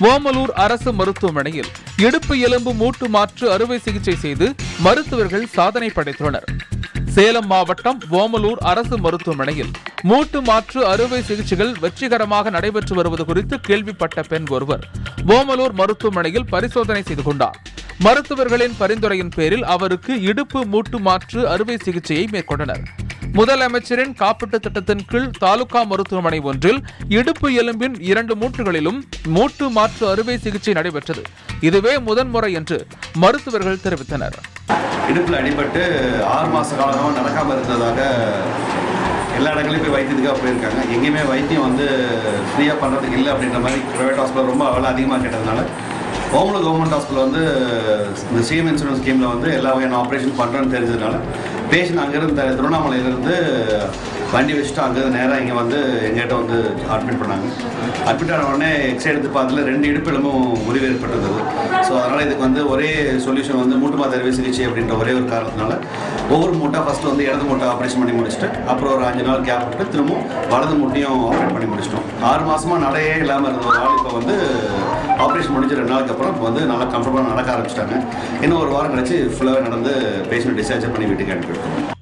ஓமலூர் அரசு மருத்துவமனையில் இடுப்பு எலும்பு மூட்டு மாற்று அறுவை சிகிச்சை செய்து மருத்துவர்கள் சாதனை படைத்துள்ளனர் சேலம் மாவட்டம் ஓமலூர் அரசு மருத்துவமனையில் மூட்டு மாற்று அறுவை சிகிச்சைகள் வெற்றிகரமாக நடைபெற்று வருவது குறித்து கேள்விப்பட்ட பெண் ஒருவர் ஓமலூர் மருத்துவமனையில் பரிசோதனை செய்து கொண்டார் மருத்துவர்களின் பரிந்துரையின் பேரில் அவருக்கு இடுப்பு மூட்டு மாற்று அறுவை சிகிச்சையை மேற்கொண்டனர் முதலமைச்சரின் காப்பீட்டு திட்டத்தின் கீழ் தாலுகா மருத்துவமனை ஒன்றில் இடுப்பு எலும்பின் இரண்டு மூட்டுகளிலும் மூட்டு மாற்று அறுவை சிகிச்சை நடைபெற்றது இதுவே முதன்முறை என்று மருத்துவர்கள் தெரிவித்தனர் இடுப்பில் அடிபட்டு ஆறு மாத காலமாக நடக்காமல் இருந்ததாக எல்லா இடங்களையும் போய் வைத்தியத்துக்காக போயிருக்காங்க எங்கேயுமே வைத்தியம் வந்து ஃப்ரீயாக பண்ணுறதுக்கு இல்லை அப்படின்ற மாதிரி ப்ரைவேட் ஹாஸ்பிட்டல் ரொம்ப விலை அதிகமாக கேட்டதுனால ஓமலூர் கவர்மெண்ட் ஹாஸ்பிட்டல் வந்து இந்த சிஎம் இன்சூரன்ஸ் ஸ்கீமில் வந்து எல்லா வகையான ஆப்ரேஷன் பண்ணுறோன்னு தெரிஞ்சதுனால பேஷண்ட் அங்கேருந்து த- திருவண்ணாமலையிலேருந்து வண்டி வச்சுட்டு அங்கேருந்து நேராக இங்கே வந்து எங்ககிட்ட வந்து அட்மிட் பண்ணாங்க அட்மிட் ஆன உடனே எக்ஸ்ரே எடுத்து பார்த்ததுல ரெண்டு இடுப்பு எலும்பும் முறிவு ஏற்பட்டிருந்தது ஸோ அதனால் இதுக்கு வந்து ஒரே சொல்யூஷன் வந்து மூட்டு மாத அறுவை சிகிச்சை அப்படின்ற ஒரே ஒரு காரணத்தினால ஒவ்வொரு மூட்டை ஃபஸ்ட்டு வந்து இடது மூட்டை ஆப்ரேஷன் பண்ணி முடிச்சுட்டு அப்புறம் ஒரு அஞ்சு நாள் கேப் விட்டு திரும்பவும் வலது மூட்டையும் ஆப்ரேட் பண்ணி முடிச்சிட்டோம் ஆறு மாசமா நடையே இல்லாமல் இருந்த ஒரு ஆள் இப்போ வந்து ஆப்ரேஷன் முடிஞ்ச ரெண்டு நாளுக்கு அப்புறம் இப்போ வந்து நல்லா கம்ஃபர்டபுளாக நடக்க ஆரம்பிச்சிட்டாங்க இன்னும் ஒரு வாரம் கழிச்சு ஃபுல்லாகவே நடந்து பேஷண்ட் டிஸ்சார்ஜ் பண்ணி வீட்டுக்கு அனுப்பிவிட்டோம்